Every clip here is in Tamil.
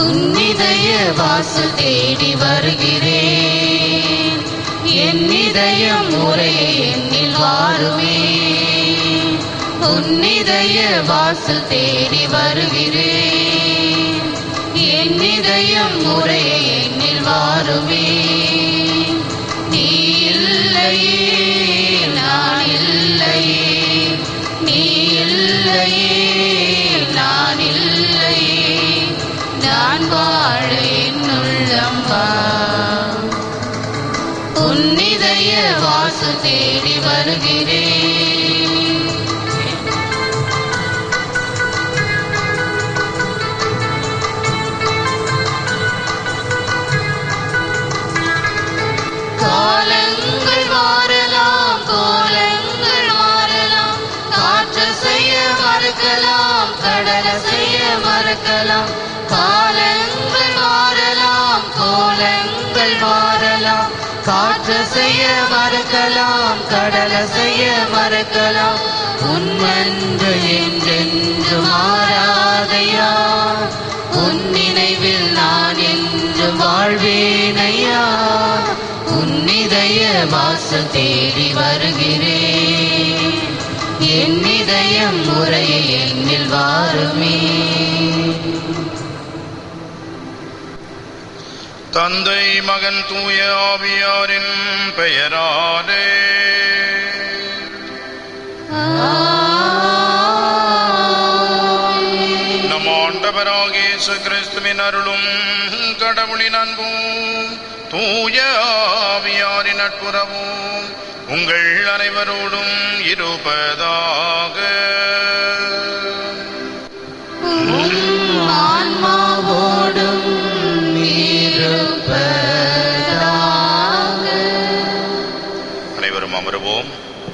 உன்னிதய வாசல் தேடி வருகிறேன் என் இதயம் முறையை என்னில் வாருமே உன்னிதய வாசல் தேடி வருகிறேன் என் இதயம் முறையை என்னில் வாருமே நீ இல்லையே நான் இல்லையே நீ இல்லையே நான் இல்லையே நான் வாழ என்னுள்ளம் வா உன்னிதய வாசல் தேடி வருகிறேன் காலங்கள் மாறலாம் கோலங்கள் மாறலாம் காற்று செய்ய மறக்கலாம் கடல செய்ய மறக்கலாம் காலங்கள் மாறலாம் கோலங்கள் மாறலாம் காற்று செய்ய மறக்கலாம் கடல செய்ய மறக்கலாம் உன்மன்று என்றென்று மாறாதையா உன் நினைவில் நான் என்று வாழ்வேனையா உன்னிதய வாசல் தேடி வருகிறேன் என் இதயம் முறையை என்னில் வாருமே தந்தை மகன் தூய ஆவியாரின் பெயராலே நம் ஆண்டவராகிய இயேசு கிறிஸ்துவின் அருளும் கடவுளின் அன்பும் தூய ஆவியாரின் நட்புறவும் உங்கள் அனைவரோடும் இருப்பதாக உம் ஆன்மாவோடும் இருப்பதாக அனைவரும் அமருவோம்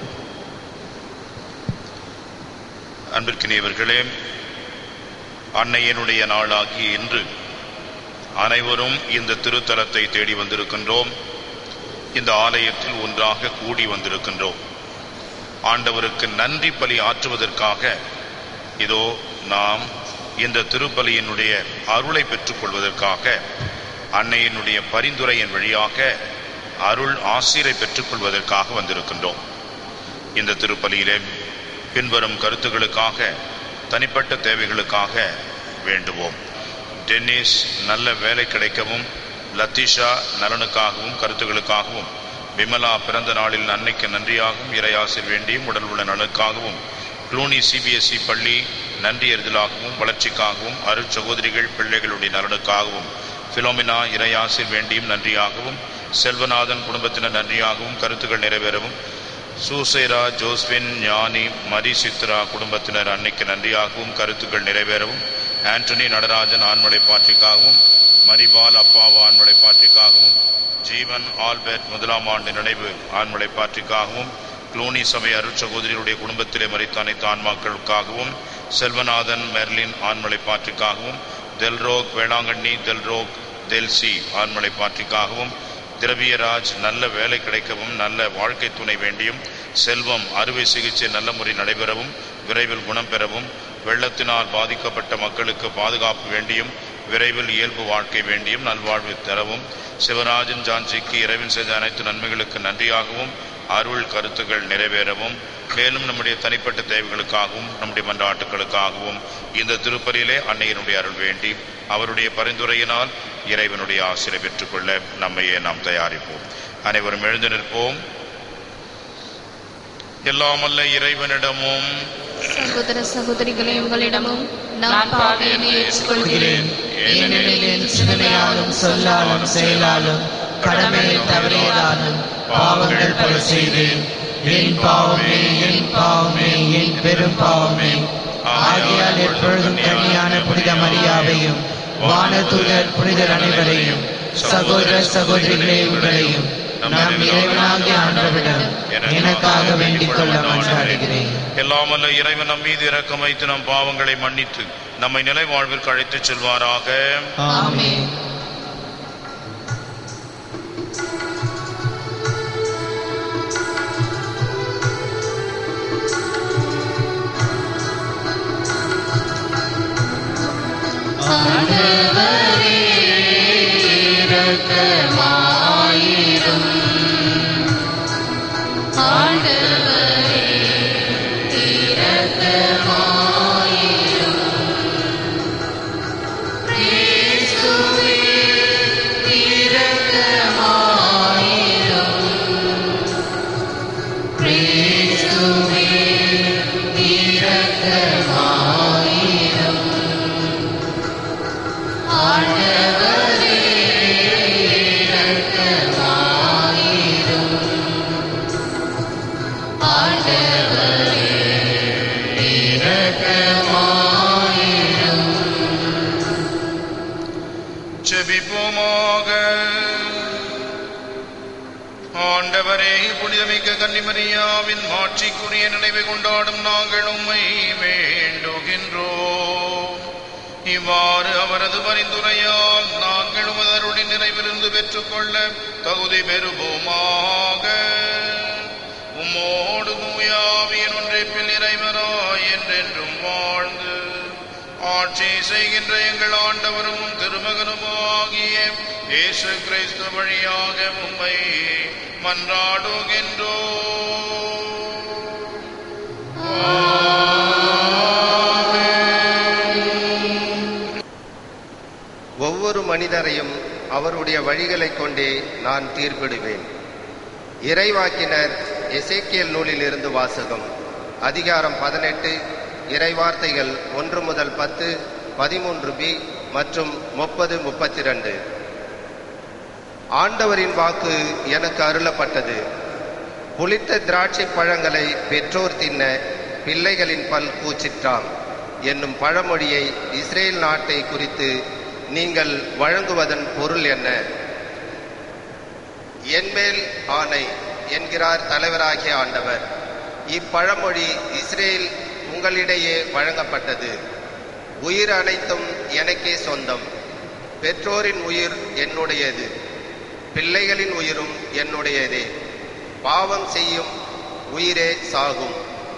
அன்பிற்கினியவர்களே அன்னையனுடைய நாளாகிய இன்று அனைவரும் இந்த திருத்தலத்தை தேடி வந்திருக்கின்றோம் இந்த ஆலயத்தில் ஒன்றாக கூடி வந்திருக்கின்றோம் ஆண்டவருக்கு நன்றி பலி ஆற்றுவதற்காக இதோ நாம் இந்த திருப்பலியினுடைய அருளை பெற்றுக்கொள்வதற்காக அன்னையினுடைய பரிந்துரையின் வழியாக அருள் ஆசிரை பெற்றுக்கொள்வதற்காக வந்திருக்கின்றோம் இந்த திருப்பலியிலே பின்வரும் கருத்துகளுக்காக தனிப்பட்ட தேவைகளுக்காக வேண்டுவோம் டென்னிஸ் நல்ல வேலை கிடைக்கவும் லத்திஷா நலனுக்காகவும் கருத்துகளுக்காகவும் விமலா பிறந்த நாளில் அன்னைக்கு நன்றியாகவும் இறையாசிர் வேண்டியும் உடல் உள்ள நலனுக்காகவும் க்ளூனி சிபிஎஸ்இ பள்ளி நன்றி எறிதலாகவும் வளர்ச்சிக்காகவும் அருட் சகோதரிகள் பிள்ளைகளுடைய நலனுக்காகவும் பிலோமினா இறையாசிர் வேண்டியும் நன்றியாகவும் செல்வநாதன் குடும்பத்தினர் நன்றியாகவும் கருத்துக்கள் நிறைவேறவும் சூசேரா ஜோஸ்பின் ஞானி மரி சித்ரா குடும்பத்தினர் அன்னைக்கு நன்றியாகவும் கருத்துக்கள் நிறைவேறவும் ஆண்டனி நடராஜன் ஆண்மலை பாற்றிக்காகவும் மரிபால் அப்பாவு ஆண்மலை பாற்றிக்காகவும் ஜீவன் ஆல்பர்ட் முதலாம் ஆண்டு நினைவு ஆண்மலை பாற்றிக்காகவும் க்ளூனி சபை அருட் சகோதரியுடைய குடும்பத்திலே மறித்த அனைத்து ஆன்மாக்களுக்காகவும் செல்வநாதன் மெர்லின் ஆண்மலை பாற்றிக்காகவும் தெல்ரோக் வேளாங்கண்ணி தெல்ரோக் தெல்சி ஆண்மலை பாற்றிக்காகவும் திரவியராஜ் நல்ல வேலை கிடைக்கவும் நல்ல வாழ்க்கை துணை வேண்டியும் செல்வம் அறுவை சிகிச்சை நல்ல முறை நடைபெறவும் விரைவில் குணம் பெறவும் வெள்ளத்தினால் பாதிக்கப்பட்ட மக்களுக்கு பாதுகாப்பு வேண்டியும் விரைவில் இயல்பு வாழ்க்கை வேண்டியும் நல்வாழ்வு தரவும் சிவராஜன் ஜான்சிக்கு இறைவன் செய்த அனைத்து நன்மைகளுக்கு நன்றியாகவும் அருள் கருத்துக்கள் நிறைவேறவும் மேலும் நம்முடைய தனிப்பட்ட தேவைகளுக்காகவும் நம்முடைய மன்றாட்டுகளுக்காகவும் இந்த திருப்பலியிலே அன்னையினுடைய அருள் வேண்டி அவருடைய பரிந்துரையினால் இறைவனுடைய ஆசிரை பெற்றுக்கொள்ள நம்மையே நாம் தயாரிப்போம் அனைவரும் எழுந்து நிற்போம் எல்லாமல்ல இறைவனிடமும் சகோதர சகோதரிகளே உங்களிடமும் நான் பாவியனை ஏற்றுக்கொள்கிறேன் ஏனெனில் என் சிந்தனையாலும் சொல்லாலும் செயலாலும் கடமையில் தவறியதாலும் பாவங்கள் பல செய்தேன் என் பாவமே என் பாவமே என் பெரும் பாவமே ஆகையால் எப்பொழுதும் கன்னியான புனித மரியாவையும் வானதூதர் புனிதர் அனைவரையும் சகோதர சகோதரிகளே உங்களையும் நம் இறைவனாகிய ஆண்டவிடம் எனக்காக வேண்டிக் கொள்ள மன்றாடுகிறேன் எல்லாமல்ல இறைவன் நம் மீது இரக்கம் வைத்து நம் பாவங்களை மன்னித்து நம்மை நிலை வாழ்விற்கு அழைத்துச் செல்வாராக ஆமென் ஆண்டவரே புனிதமிக்க கன்னிமரியாவின் மாட்சிக்குரிய நினைவை கொண்டாடும் நாங்கள் உம்மை வேண்டுகின்றோம் இவ்வாறு அவரது பரிந்துரையால் நாங்கள் உமது அருளின் நிறைவிலிருந்து பெற்றுக்கொள்ள தகுதி பெறுவோமாக உம்மோடு தூயாவியின் ஒன்றிப்பில் இறைவராய் என்றென்றும் வாழ்ந்து ஆட்சி செய்கின்ற எங்கள் ஆண்டவரும் திருமகனும் ஆகிய இயேசு கிறிஸ்து வழியாக உம்மை மன்றாடுகின்றோம் ஒவ்வொரு மனிதரையும் அவருடைய வழிகளைக் கொண்டே நான் தீர்ப்பிடுவேன் இறைவாக்கினர் எசேக்கியல் நூலிலிருந்து வாசகம் அதிகாரம் பதினெட்டு இறைவார்த்தைகள் ஒன்று முதல் பத்து பதிமூன்று பி மற்றும் முப்பது முப்பத்தி ரெண்டு ஆண்டவரின் வாக்கு எனக்கு அருளப்பட்டது புளித்த திராட்சை பழங்களை பெற்றோர் தின்ன பிள்ளைகளின் பல் கூச்சிற்றாம் என்னும் பழமொழியை இஸ்ரேல் நாட்டை குறித்து நீங்கள் வழங்குவதன் பொருள் என்ன என்மேல் ஆணை என்கிறார் தலைவராகிய ஆண்டவர் இப்பழமொழி இஸ்ரேல் உங்களிடையே வழங்கப்பட்டது உயிர் அனைத்தும் எனக்கே சொந்தம் பெற்றோரின் உயிர் என்னுடையது பிள்ளைகளின் உயிரும் என்னுடையதே பாவம் செய்யும் உயிரே சாகும்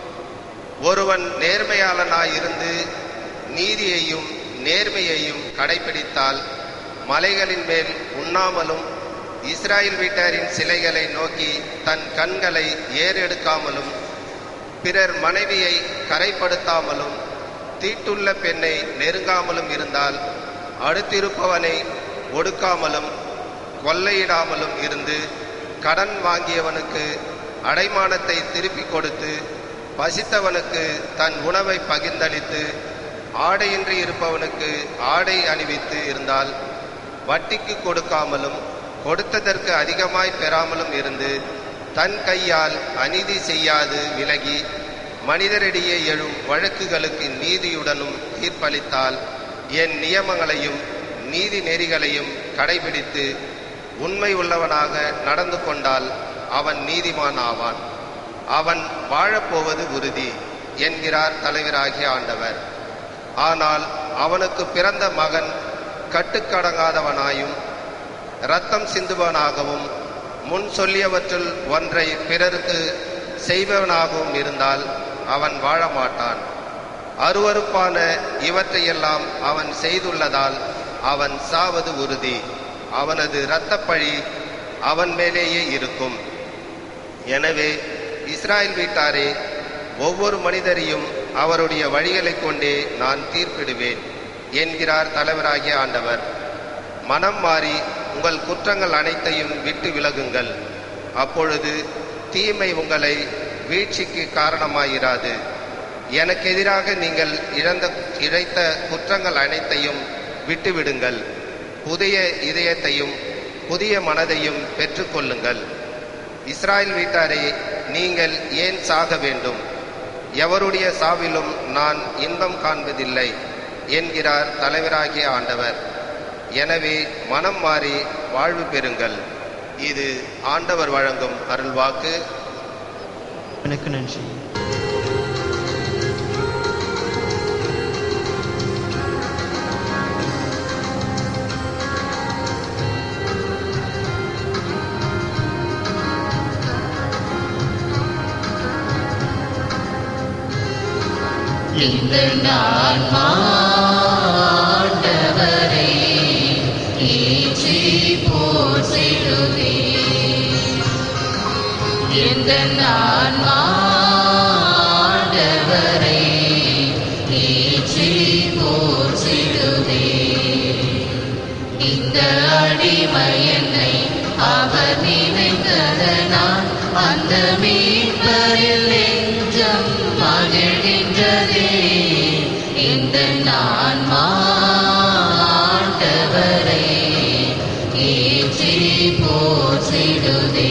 ஒருவன் நேர்மையாளனாயிருந்து நீதியையும் நேர்மையையும் கடைபிடித்தால் மலைகளின் மேல் உண்ணாமலும் இஸ்ராயல் வீட்டாரின் சிலைகளை நோக்கி தன் கண்களை ஏறெடுக்காமலும் பிறர் மனைவியை கரைப்படுத்தாமலும் தீட்டுள்ள பெண்ணை நெருங்காமலும் இருந்தால் அடுத்திருப்பவனை ஒடுக்காமலும் கொள்ளையிடாமலும் இருந்து கடன் வாங்கியவனுக்கு அடைமானத்தை திருப்பிக் கொடுத்து பசித்தவனுக்கு தன் உணவை பகிர்ந்தளித்து ஆடையின்றி இருப்பவனுக்கு ஆடை அணிவித்து இருந்தால் வட்டிக்கு கொடுக்காமலும் கொடுத்ததற்கு அதிகமாய் பெறாமலும் இருந்து தன் கையால் அநீதி செய்யாது விலகி மனிதரிடையே எழும் வழக்குகளுக்கு நீதியுடனும் தீர்ப்பளித்தால் என் நியமங்களையும் நீதி நெறிகளையும் கடைபிடித்து உண்மை உள்ளவனாக நடந்து கொண்டால் அவன் நீதிமான் ஆவான் அவன் வாழப்போவது உறுதி என்கிறார் தலைவராகிய ஆண்டவர் ஆனால் அவனுக்கு பிறந்த மகன் கட்டுக்கடங்காதவனாயும் இரத்தம் சிந்துவனாகவும் முன் சொல்லியவற்றுள் ஒன்றை பிறருக்கு செய்பவனாகவும் இருந்தால் அவன் வாழ மாட்டான் அருவருப்பான இவற்றையெல்லாம் அவன் செய்துள்ளதால் அவன் சாவது உறுதி அவனது இரத்தப்பழி அவன் மேலேயே இருக்கும் எனவே இஸ்ராயல் வீட்டாரே ஒவ்வொரு மனிதரையும் அவருடைய வழிகளைக் கொண்டே நான் தீர்ப்பிடுவேன் என்கிறார் தலைவராகிய ஆண்டவர் மனம் மாறி உங்கள் குற்றங்கள் அனைத்தையும் விட்டு விலகுங்கள் அப்பொழுது தீமை உங்களை வீழ்ச்சிக்கு காரணமாயிராது எனக்கு எதிராக நீங்கள் இழந்த இழைத்த குற்றங்கள் அனைத்தையும் விட்டுவிடுங்கள் புதிய இதயத்தையும் புதிய மனதையும் பெற்றுக்கொள்ளுங்கள் இஸ்ராயல் வீட்டாரே நீங்கள் ஏன் சாக வேண்டும் எவருடைய சாவிலும் நான் இன்பம் காண்பதில்லை என்கிறார் தலைவராகிய ஆண்டவர் எனவே மனம் மாறி வாழ்வு பெறுங்கள் இது ஆண்டவர் வழங்கும் அருள்வாக்கு எனக்கு நன்றி இந்த நான் ஆண்டவரை ஏற்றி போற்றிடுவே இந்த நான் ஆண்டவரை ஏற்றி போற்றிடுவே இந்த அடிமை என்னை அவர் நினைத்ததனால் அந்த மீட்பரில் நெஞ்சம் மகிழ்கின்றதே இந்த நான் ஆண்டவரை ஏற்றி போற்றிடுதே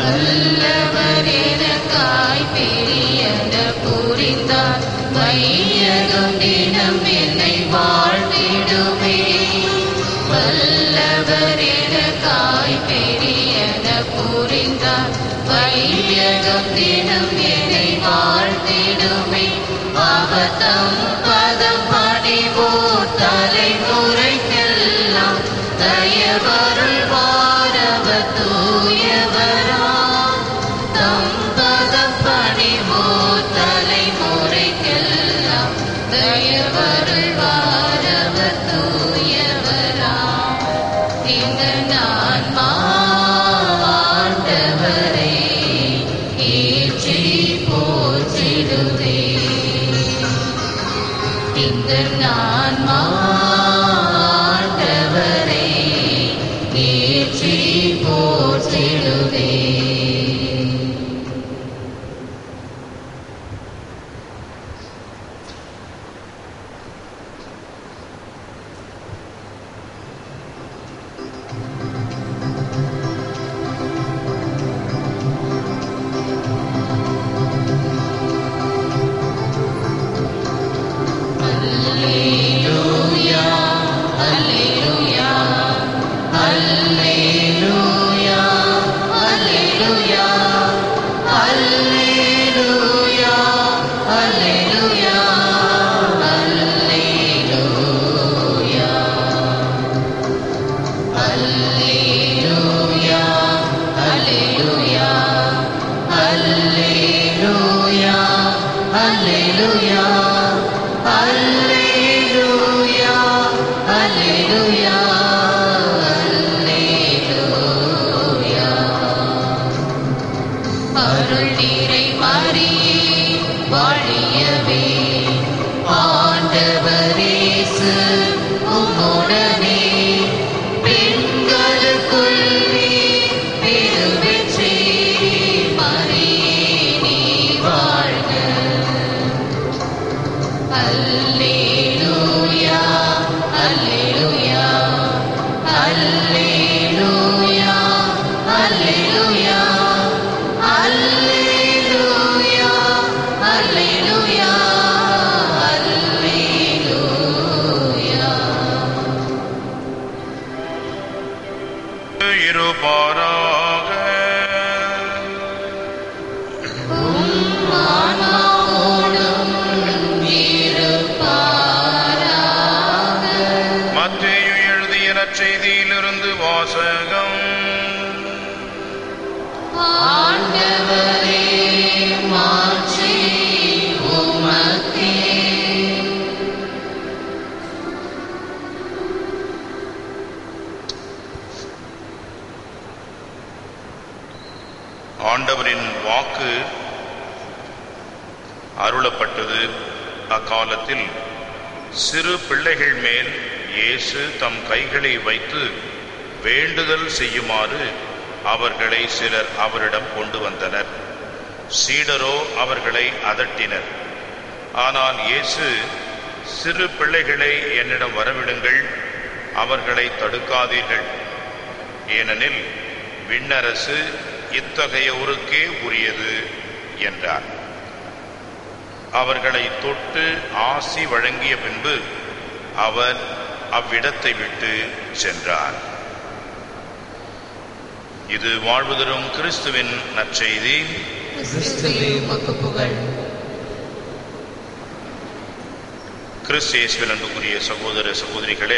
வல்லவர் எனக்காய் பெரியன புரிந்தார் வையகம் தினம் என்னை வாழ்த்திடுமே வல்லவர் எனக்காய் பெரியன புரிந்தார் வையகம் தினம் என்னை வாழ்த்திடுமே அவதம் பதம் பணிவோர் தலைமுறைக்கெல்லாம் தயவருள் வாரவ தூயவரா தம் பதம் பணிவோர் தலைமுறைக்கெல்லாம் தயவருள் வாரவ தூயவரா இந்த நான் மாண்டவரே ஏற்றி போற்றிடுவே இந்த நான் மாண்டவரே ஏற்றி போற்றிடுவே Alleluia, Alleluia, Alleluia, Alleluia, Alleluia, Alleluia, Alleluia. Alleluia, Alleluia, Alleluia, Alleluia, Alleluia, Alleluia, Alleluia. அருள் நீரை மாறியே வாழியவே ஆண்டவரேசு உம்முடனே பெண்களுக்குள் நீ பெருவெற்றி மரியே நீ வாழ்க அல்லேலூயா அல்லேலூயா அல்லேலூயா அல்லேலூயா அல்லேலூயா அல்லேலூயா அல்லேலூயா இருப்பாராக ஆனாவோடும் இருப்பாராக மத்தேயு எழுதிய நற்செய்தியிலிருந்து வாசகம் ஆண்டவரே மாற்றி உமக்கே ஆண்டவரின் வாக்கு அருளப்பட்டது அக்காலத்தில் சிறு பிள்ளைகள் மேல் இயேசு தம் கைகளை வைத்து வேண்டுதல் செய்யுமாறு அவர்களை சிலர் அவரிடம் கொண்டு வந்தனர் சீடரோ அவர்களை அதட்டினர் ஆனால் இயேசு சிறு பிள்ளைகளை என்னிடம் வரவிடுங்கள் அவர்களை தடுக்காதீர்கள் ஏனெனில் விண்ணரசு இத்தகையோருக்கே உரியது என்றார் அவர்களை தொட்டு ஆசி வழங்கிய பின்பு அவர் அவ்விடத்தை விட்டு சென்றார் இது வாழ்வு தரும் கிறிஸ்துவின் நற்செய்தி கிறிஸ்துவே உமக்கு புகழ் கிறிஸ்து இயேசுவில் அன்புக்குரிய சகோதர சகோதரிகளே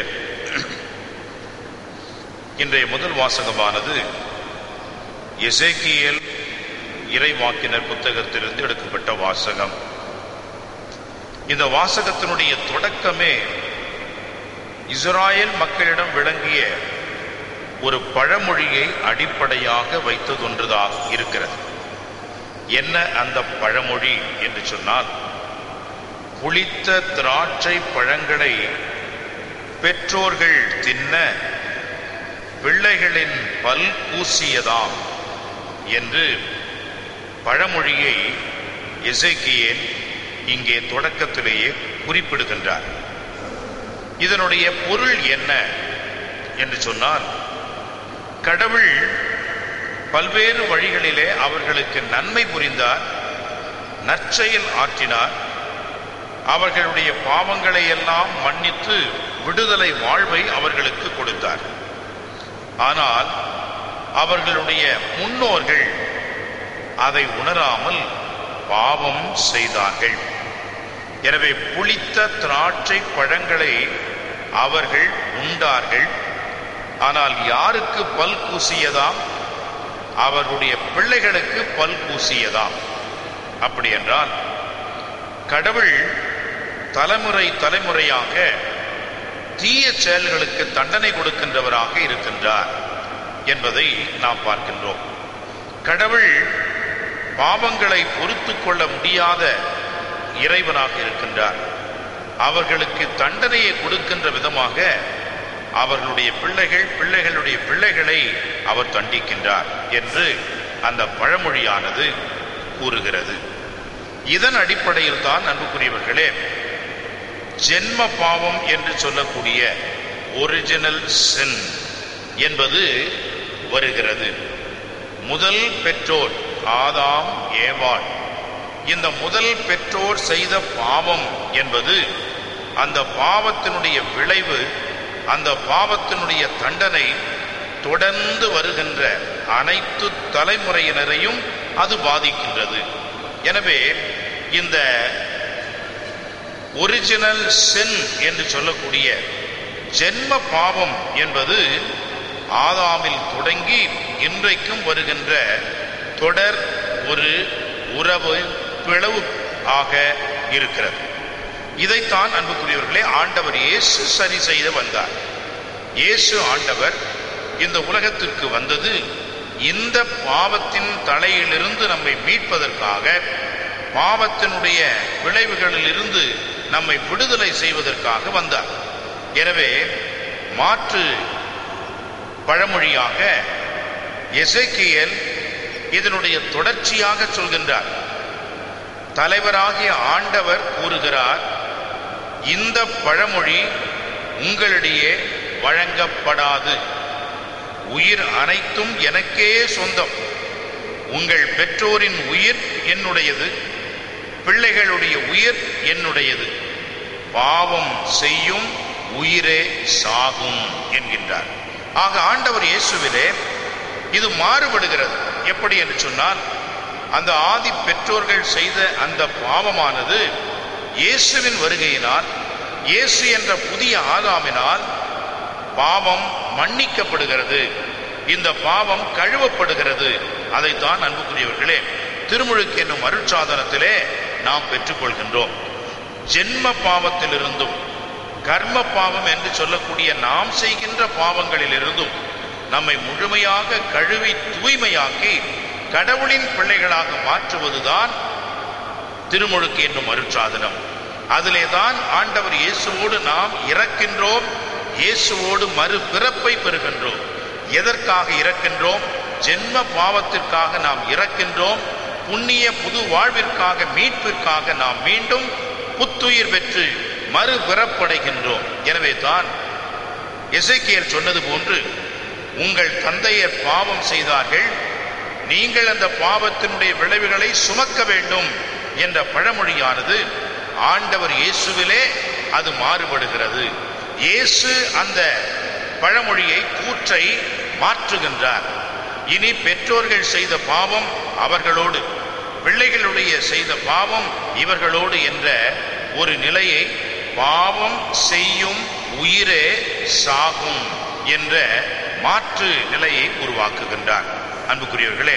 இன்றைய முதல் வாசகமானது எசேக்கியேல் இறைவாக்கினர் புத்தகத்திலிருந்து எடுக்கப்பட்ட வாசகம் இந்த வாசகத்தினுடைய தொடக்கமே இஸ்ராயேல் மக்களிடம் விளங்கிய ஒரு பழமொழியை அடிப்படையாக வைத்ததொன்றுதான் இருக்கிறது என்ன அந்த பழமொழி என்று சொன்னால் புளித்த திராட்சை பழங்களை பெற்றோர்கள் தின்ன பிள்ளைகளின் பல் கூசியதாம் என்று பழமொழியை எசேக்கியேல் இங்கே தொடக்கத்திலேயே குறிப்பிடுகின்றார் இதனுடைய பொருள் என்ன என்று சொன்னால் கடவுள் பல்வேறு வழிகளிலே அவர்களுக்கு நன்மை புரிந்தார் நற்செயல் ஆற்றினார் அவர்களுடைய பாவங்களை எல்லாம் மன்னித்து விடுதலை வாழ்வை அவர்களுக்கு கொடுத்தார் ஆனால் அவர்களுடைய முன்னோர்கள் அதை உணராமல் பாவம் செய்தார்கள் எனவே புளித்த திராட்சை பழங்களை அவர்கள் உண்டார்கள் ஆனால் யாருக்கு பல் கூசியதாம் அவர்களுடைய பிள்ளைகளுக்கு பல் கூசியதாம் அப்படி என்றால் கடவுள் தலைமுறை தலைமுறையாக தீய செயல்களுக்கு தண்டனை கொடுக்கின்றவராக இருக்கின்றார் என்பதை நாம் பார்க்கின்றோம் கடவுள் பாவங்களை பொறுத்து கொள்ள முடியாத இறைவனாக இருக்கின்றார் அவர்களுக்கு தண்டனையை கொடுக்கின்ற விதமாக அவர்களுடைய பிள்ளைகள் பிள்ளைகளுடைய பிள்ளைகளை அவர் தண்டிக்கின்றார் என்று அந்த பழமொழியானது கூறுகிறது இதன் அடிப்படையில் தான் அன்புக்குரியவர்களே ஜென்ம பாவம் என்று சொல்லக்கூடிய ஒரிஜினல் சென் என்பது வருகிறது முதல் பெற்றோர் ஆதாம் ஏவாள் இந்த முதல் பெற்றோர் செய்த பாவம் என்பது அந்த பாவத்தினுடைய விளைவு அந்த பாவத்தினுடைய தண்டனை தொடர்ந்து வருகின்ற அனைத்து தலைமுறையினரையும் அது பாதிக்கின்றது எனவே இந்த ஒரிஜினல் சென் என்று சொல்லக்கூடிய ஜென்ம பாவம் என்பது ஆதாமில் தொடங்கி இன்றைக்கும் வருகின்ற தொடர் ஒரு உறவு பிளவு ஆக இருக்கிறது இதைத்தான் அன்புக்குரியவர்களே ஆண்டவர் இயேசு சரி செய்து வந்தார் இயேசு ஆண்டவர் இந்த உலகத்திற்கு வந்தது இந்த பாவத்தின் தலையிலிருந்து நம்மை மீட்பதற்காக பாவத்தினுடைய விளைவுகளில் இருந்து நம்மை விடுதலை செய்வதற்காக வந்தார் எனவே மாற்று பழமொழியாக எசேக்கியேல் இதனுடைய தொடர்ச்சியாக சொல்கின்றார் தலைவராகிய ஆண்டவர் கூறுகிறார் இந்த பழமொழி உங்களிடையே வழங்கப்படாது உயிர் அனைத்தும் எனக்கே சொந்தம் உங்கள் பெற்றோரின் உயிர் என்னுடையது பிள்ளைகளுடைய உயிர் என்னுடையது பாவம் செய்யும் உயிரே சாகும் என்கின்றார் ஆக ஆண்டவர் இயேசுவிலே இது மாறுபடுகிறது எப்படி என்று சொன்னால் அந்த ஆதி பெற்றோர்கள் செய்த அந்த பாவமானது இயேசுவின் வருகையினால் இயேசு என்ற புதிய ஆதாமினால் பாவம் மன்னிக்கப்படுகிறது இந்த பாவம் கழுவப்படுகிறது அதைத்தான் அன்புக்குரியவர்களே திருமுழுக்கு என்னும் அருட்சாதனத்திலே நாம் பெற்றுக்கொள்கின்றோம் ஜென்ம பாவத்திலிருந்தும் கர்ம பாவம் என்று சொல்லக்கூடிய நாம் செய்கின்ற பாவங்களிலிருந்தும் நம்மை முழுமையாக கழுவி தூய்மையாக்கி கடவுளின் பிள்ளைகளாக மாற்றுவதுதான் திருமுழுக்கு என்னும் அருட்சாதனம் அதிலே தான் ஆண்டவர் இயேசுவோடு நாம் இறக்கின்றோம் இயேசுவோடு மறுபிறப்பை பெறுகின்றோம் எதற்காக இறக்கின்றோம் ஜென்ம பாவத்திற்காக நாம் இறக்கின்றோம் புண்ணிய புது வாழ்விற்காக மீட்பிற்காக நாம் மீண்டும் புத்துயிர் பெற்று மறுபிறப்படைகின்றோம் எனவே தான் எசேக்கியல் சொன்னது போன்று உங்கள் தந்தையர் பாவம் செய்தார்கள் நீங்கள் அந்த பாவத்தினுடைய விளைவுகளை சுமக்க வேண்டும் என்ற பழமொழியானது ஆண்டவர் இயேசுவிலே அது மாறுபடுகிறது இயேசு அந்த பழமொழியை கூற்றை மாற்றுகின்றார் இனி பெற்றோர்கள் செய்த பாவம் அவர்களோடு பிள்ளைகளுடைய செய்த பாவம் இவர்களோடு என்ற ஒரு நிலையை பாவம் செய்யும் உயிரே சாகும் என்ற மாற்று நிலையை உருவாக்குகின்றார் அன்புக்குரியவர்களே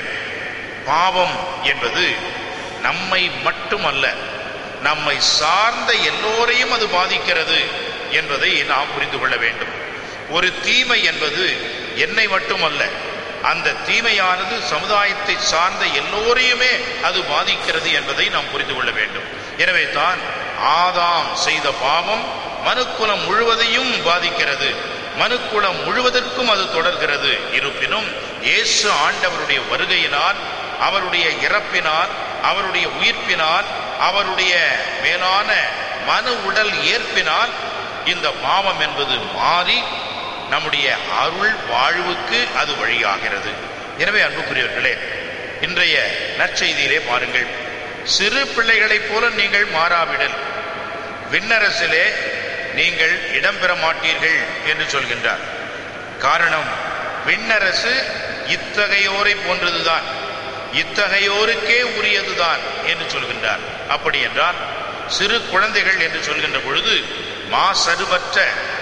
பாவம் என்பது நம்மை மட்டுமல்ல நம்மை சார்ந்த எல்லோரையும் அது பாதிக்கிறது என்பதை நாம் புரிந்து கொள்ள வேண்டும் ஒரு தீமை என்பது என்னை மட்டுமல்ல அந்த தீமையானது சமுதாயத்தை சார்ந்த எல்லோரையுமே அது பாதிக்கிறது என்பதை நாம் புரிந்து கொள்ள வேண்டும் எனவே தான் ஆதாம் செய்த பாவம் மனுக்குலம் முழுவதையும் பாதிக்கிறது மனுக்குலம் முழுவதற்கும் அது தொடர்கிறது இருப்பினும் இயேசு ஆண்டவருடைய வருகையினால் அவருடைய இறப்பினால் அவருடைய உயிர்ப்பினால் அவருடைய மேலான மனு உடல் ஏற்பினால் இந்த பாவம் என்பது மாறி நம்முடைய அருள் வாழ்வுக்கு அது வழியாகிறது எனவே அன்புக்குரியவர்களே இன்றைய நற்செய்தியிலே பாருங்கள் சிறு பிள்ளைகளைப் போல நீங்கள் மாறாவிடல் விண்ணரசிலே நீங்கள் இடம்பெற மாட்டீர்கள் என்று சொல்கின்றார் காரணம் விண்ணரசு இத்தகையோரை போன்றதுதான் இத்தகையோருக்கே உரியதுதான் என்று சொல்கின்றார் அப்படி என்றால் சிறு குழந்தைகள் என்று சொல்கின்ற பொழுது மாசருவற்ற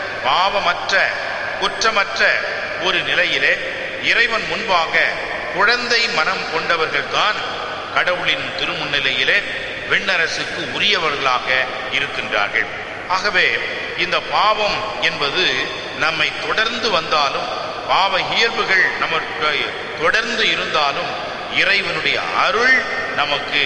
பாவமற்ற குற்றமற்ற ஒரு நிலையிலே இறைவன் முன்பாக குழந்தை மனம் கொண்டவர்கள்தான் கடவுளின் திருமுன்னிலையிலே விண்ணரசுக்கு உரியவர்களாக இருக்கின்றார்கள் ஆகவே இந்த பாவம் என்பது நம்மை தொடர்ந்து வந்தாலும் பாவ இயல்புகள் நமக்கு தொடர்ந்து இருந்தாலும் இறைவனுடைய அருள் நமக்கு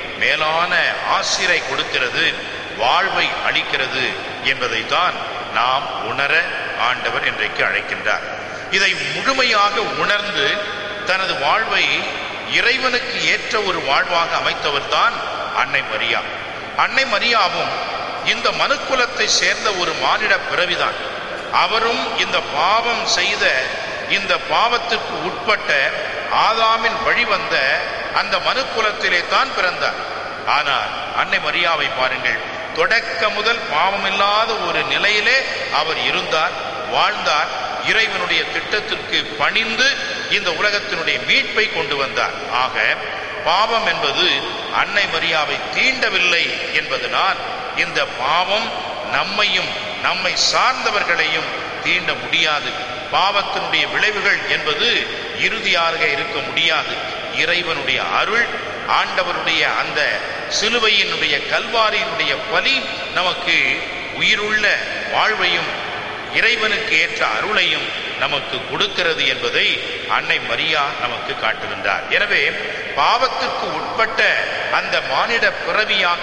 மேலான ஆசிரை கொடுக்கிறது வாழ்வை அளிக்கிறது என்பதைத்தான் நாம் உணர ஆண்டவர் இன்றைக்கு அழைக்கின்றார் இதை முழுமையாக உணர்ந்து தனது வாழ்வை இறைவனுக்கு ஏற்ற ஒரு வாழ்வாக அமைத்தவர்தான் அன்னை மரியா அன்னை மரியாவும் இந்த மனுக்குலத்தை சேர்ந்த ஒரு மானிட பிறவிதான் அவரும் இந்த பாவம் செய்த இந்த பாவத்துக்கு உட்பட்ட ஆதாமின் வழிவந்த அந்த மனுக்குலத்திலே தான் பிறந்தார் ஆனால் அன்னை மரியாவை பாருங்கள் தொடக்க முதல் பாவமில்லாத ஒரு நிலையிலே அவர் இருந்தார் வாழ்ந்தார் இறைவனுடைய திட்டத்திற்கு பணிந்து இந்த உலகத்தினுடைய மீட்பை கொண்டு வந்தார் ஆக பாவம் என்பது அன்னை மரியாவை தீண்டவில்லை என்பதனால் இந்த பாவம் நம்மையும் நம்மை சார்ந்தவர்களையும் தீண்ட முடியாது பாவத்தினுடைய விளைவுகள் என்பது இறுதியாக இருக்க முடியாது இறைவனுடைய அருள் ஆண்டவருடைய அந்த சிலுவையினுடைய கல்வாரியினுடைய பலி நமக்கு உயிருள்ள வாழ்வையும் இறைவனுக்கு ஏற்ற அருளையும் நமக்கு கொடுக்கிறது என்பதை அன்னை மரியா நமக்கு காட்டுகின்றார் எனவே பாவத்திற்கு உட்பட்ட அந்த மானிட பிறவியாக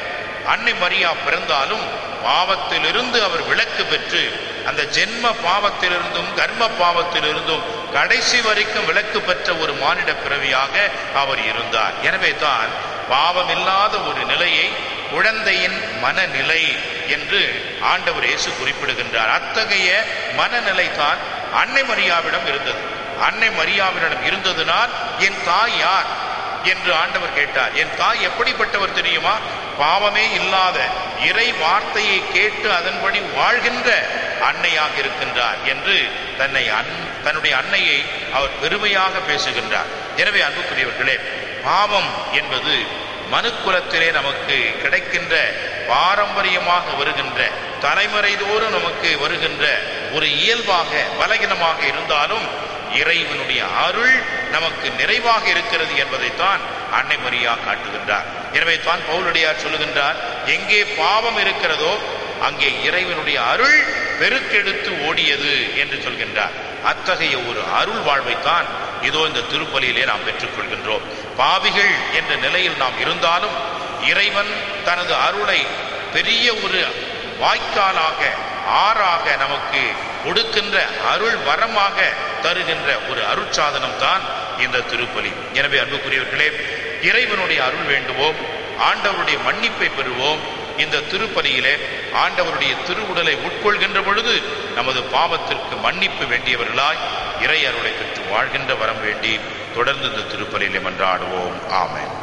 அன்னை மரியா பிறந்தாலும் பாவத்திலிருந்து அவர் விலக்கு பெற்று அந்த ஜென்ம பாவத்திலிருந்தும் கர்ம பாவத்திலிருந்தும் கடைசி வரைக்கும் விலக்கு பெற்ற ஒரு மானிட பிறவியாக அவர் இருந்தார் எனவே தான் பாவமில்லாத ஒரு நிலையை குழந்தையின் மனநிலை என்று ஆண்டவர் இயேசு குறிப்பிடுகின்றார் அத்தகைய மனநிலை தான் அன்னை மரியாவிடம் இருந்தது அன்னை மரியாவிடம் இருந்ததுனால் என் தாய் யார் என்று ஆண்டவர் கேட்டார் என் தாய் எப்படிப்பட்டவர் தெரியுமா பாவமே இல்லாத இறை வார்த்தையை கேட்டு அதன்படி வாழ்கின்ற அன்னையாக இருக்கின்றார் என்று தன்னை அன் தன்னுடைய அன்னையை அவர் பெருமையாக பேசுகின்றார் எனவே அன்புக்குரியவர்களே பாவம் என்பது மனுக்குலத்திலே நமக்கு கிடைக்கின்ற பாரம்பரியமாக வருகின்ற தலைமுறை தோறும் நமக்கு வருகின்ற ஒரு இயல்பாக பலகீனமாக இருந்தாலும் இறைவனுடைய அருள் நமக்கு நிறைவாக இருக்கிறது என்பதைத்தான் அன்னை மரியா காட்டுகின்றார் எனவே தான் பவுலடியார் சொல்லுகின்றார் எங்கே பாவம் இருக்கிறதோ அங்கே இறைவனுடைய அருள் பெருக்கெடுத்து ஓடியது என்று சொல்கின்றார் அத்தகைய ஒரு அருள் வாழ்வைத்தான் இதோ இந்த திருப்பலியிலே நாம் பெற்றுக்கொள்கின்றோம் பாவிகள் என்ற நிலையில் நாம் இருந்தாலும் இறைவன் தனது அருளை பெரிய ஒரு வாய்க்காலாக ஆறாக நமக்கு கொடுக்கின்ற அருள் வரமாக தருகின்ற ஒரு அருட்சாதனம் தான் இந்த திருப்பலி எனவே அன்புக்குரியவர்களே இறைவனுடைய அருள் வேண்டுவோம் ஆண்டவருடைய மன்னிப்பை பெறுவோம் இந்த திருப்பலியிலே ஆண்டவருடைய திருவுடலை உட்கொள்கின்ற பொழுது நமது பாவத்திற்கு மன்னிப்பு வேண்டியவர்களாய் இறை அருளை பெற்று வாழ்கின்ற வரம் வேண்டி தொடர்ந்து இந்த திருப்பலியிலே மன்றாடுவோம் ஆமென்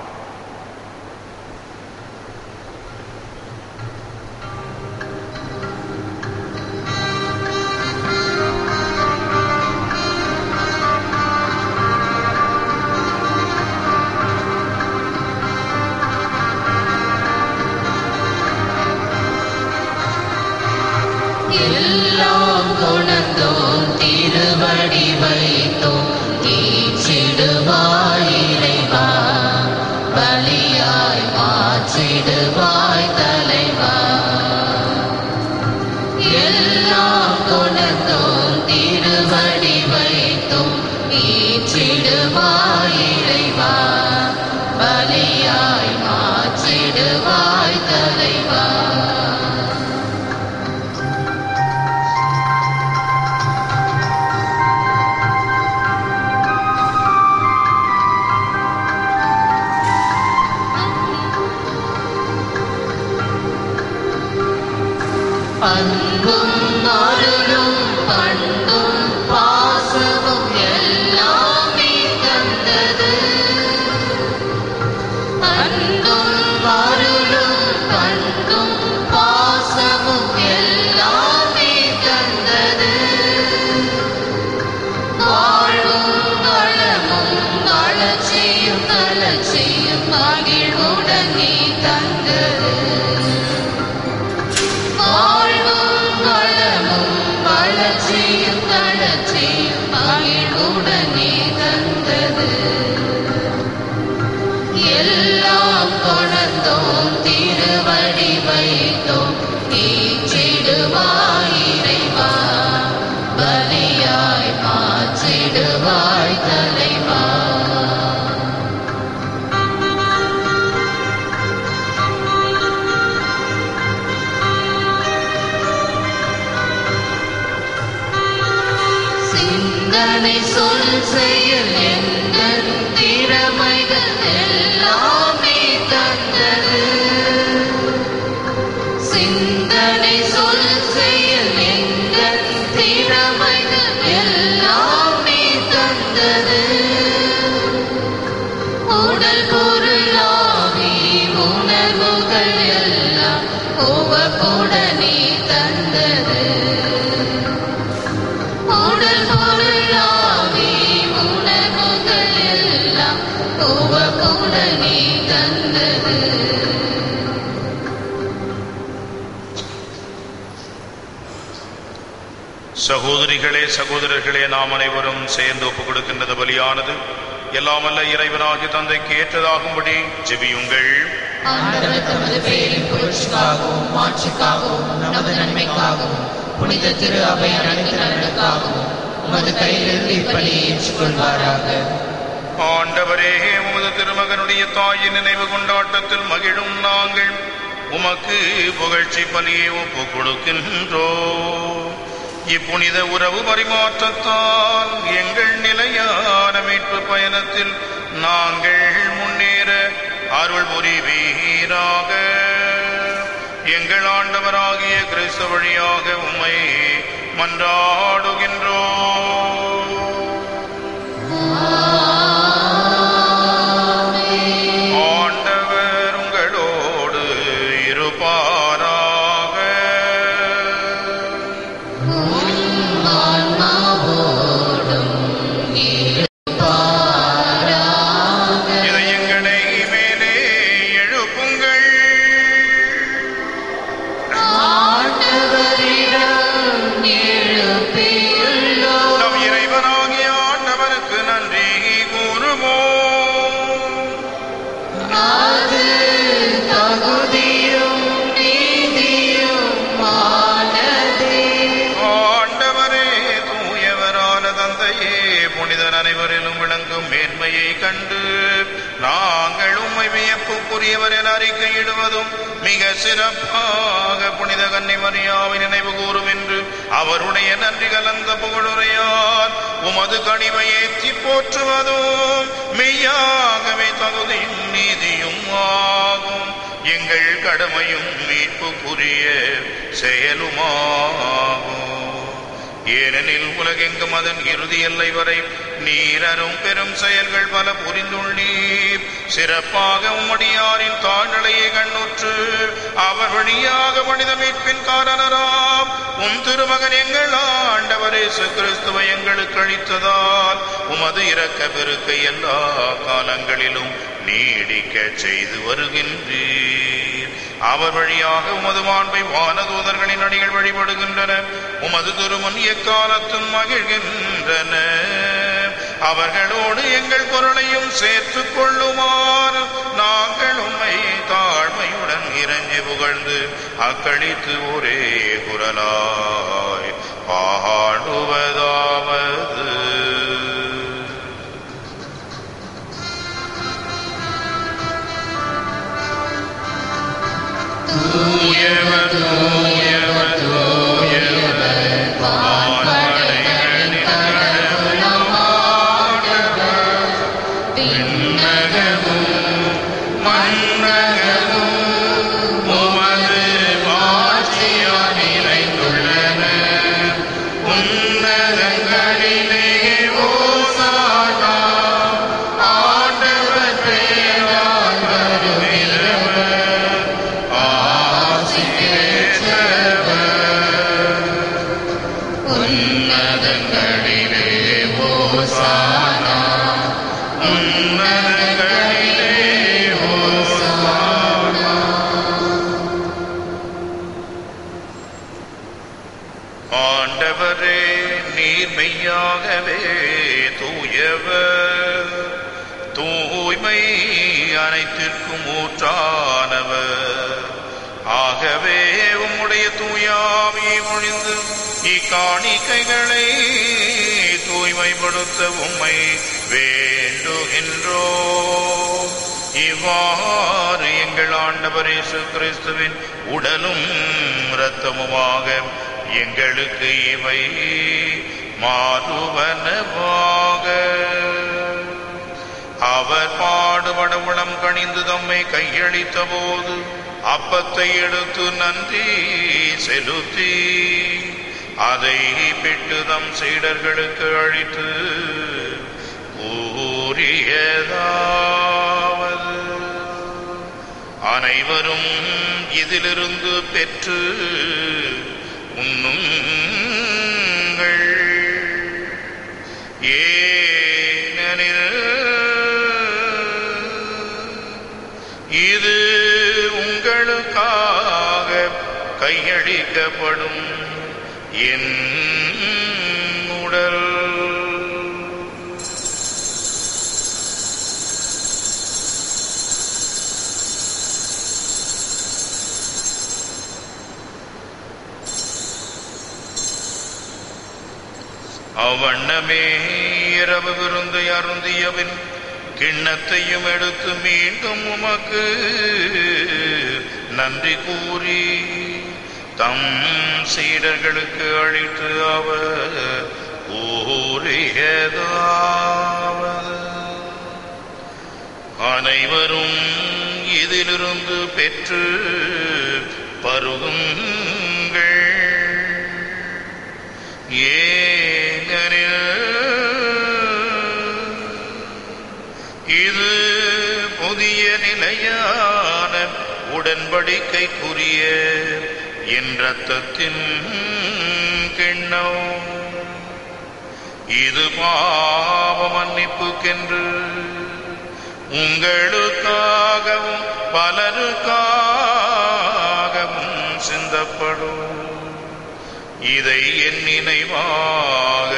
எல்லாம் கொணர்ந்தோம் திருவடி வைத்தோம் தீச்சிடுவாய் இறைவா வந்திடுவாய் தலைவா சிந்தனை சொல் செயல் எங்கள் திறமைகள் எல்லாமே தந்தது சிந்தனை சொல் செயல் எங்கள் திறமைகள் எல்லாமே தந்தது உடல் பொருள் ஆவி உணர்வுகள் எல்லாம் உவப்புடனே தந்தது உடல் பொருள் ஆவி உணர்வுகள் எல்லாம் உவப்புடனே தந்தது சகோதரிகளே சகோதரர்களே நாம் அனைவரும் சேர்ந்து ஒப்புக் கொடுக்கின்றது பலியானது எல்லாமல்ல இறைவனாகி தந்தைக்கு ஏற்றதாகும்படி ஜெபியுங்கள் ஆண்டவர் தமது பெயரின் புகழ்ச்சிக்காகவும் மாட்சிக்காகவும் நமது நன்மைக்காகவும் புனித திரு அவை அனைத்து நலனுக்காகவும் உமது கையிலிருந்து இப்பலியை ஏற்றுக்கொள்வாராக ஆண்டவரே உமது திருமகனுடைய தாயின் நினைவு கொண்டாட்டத்தில் மகிழும் நாங்கள் உமக்கு புகழ்ச்சி பலியை ஒப்புக் கொடுக்கின்றோம் இப்புனித உறவு பரிமாற்றத்தால் எங்கள் நிலையான மீட்பு பயணத்தில் நாங்கள் முன்னேற அருள் புரிவீராக எங்கள் ஆண்டவராகிய கிறிஸ்து வழியாக உம்மை மன்றாடுகின்றோம் ஆண்டவர் உங்களோடு இருப்பாராக இதயங்களை மேலே எழுப்புங்கள் ஆண்டவரிடம் எழுப்பியுள்ளோம் நம் இறைவனாகிய ஆண்டவருக்கு நன்றி கூறுவோம் அது தகுதியும் நீதியும் ஆனதே ஆண்டவரே தூயவரான தந்தையே புனிதர் அனைவரிலும் விளங்கும் மேன்மையை கண்டு நாங்கள் உம்மை வியப்புக்குரியவர் என அறிக்கையிடுவதும் மிக சிறப்பாக புனித கன்னி மரியாவை நினைவு கூறும் என்று அவருடைய நன்றி கலந்த புகழுரையால் உமது கனிவை ஏற்றி போற்றுவதும் மெய்யாகவே தகுதியும் நீதியும் ஆகும் எங்கள் கடமையும் மீட்புக்குரிய செயலுமாகும் ஏனெனில் உலகெங்கும் அதன் இறுதி எல்லை வரை நீரரும் பெரும் செயல்கள் பல புரிந்துள்ளீர் சிறப்பாக உம்மடியாரின் தாழ்நிலையை கண்ணுற்று அவர் வழியாக மனித மீட்பின் காரணராம் உம் திருமகன் எங்கள் ஆண்டவர் இயேசு கிறிஸ்துவை எங்களுக்கு அளித்ததால் உமது இரக்க பெருக்கை எல்லா காலங்களிலும் நீடிக்க செய்து வருகின்றீர் அவர் வழியாக உமது மாண்பை வானதூதர்களின் அடிகள் வழிபடுகின்றன உமது திருமன் எக்காலத்தும் மகிழ்கின்றன அவர்களோடு எங்கள் குரலையும் சேர்த்துக் கொள்ளுமாறு நாங்கள் உம்மை தாழ்மையுடன் இறங்கி புகழ்ந்து அக்களித்து ஒரே குரலாய் பாடுவதாவது தூயவர் தூயவர் தூயவர் வான்படைகளின் கடவுளாம் ஆண்டவர். விண்ணகமும் மண்ணகமும் உமது மாட்சியால் நிறைந்துள்ளன. உன்னதங்களிலே ஓசானா, ஆண்டவர் பெயரால் வருகிறவர். ஆசி பெற்றவர். உன்னதங்களிலே ஓசானா உன்னதங்களிலே ஓசானா ஆண்டவரே நீர் மெய்யாகவே தூயவர் தூய்மை அனைத்திற்கும் ஊற்றானவர் ஆகவே உம்முடைய தூயாவியை ஒழிந்து இக்காணிக்கைகளை தூய்மை தூய்மைப்படுத்த உம்மை வேண்டுகின்றோ இவ்வாறு எங்கள் ஆண்டவர் இயேசு கிறிஸ்துவின் உடலும் இரத்தமுமாக எங்களுக்கு இவை மாறுவனவாக அவர் பாடுபட உளம் கணிந்து தம்மை கையளித்த போது அப்பத்தை எடுத்து நன்றி செலுத்தி அதை பிட்டு தம் சீடர்களுக்கு அழித்து கூறியதாவது அனைவரும் இதிலிருந்து பெற்று உண்ணுங்கள் ஏனெனில் இது உங்களுக்காக கையளிக்கப்படும் என் உடல் அவ்வண்ணமே இரவு விருந்தை அருந்தியபின் கிண்ணத்தையும் எடுத்து மீண்டும் உமக்கு நன்றி கூறி தம் சீடர்களுக்கு அளித்து அவர் கூறியதாவது அனைவரும் இதிலிருந்து பெற்று பருகுங்கள் ஏனெனில் இது புதிய நிலையான உடன்படிக்கைக்குரிய என் ரத்தத்தின் கிண்ணம் இது பாவ மன்னிப்புக்கென்று உங்களுக்காகவும் பலருக்காகவும் சிந்தப்படும் இதை என் நினைவாக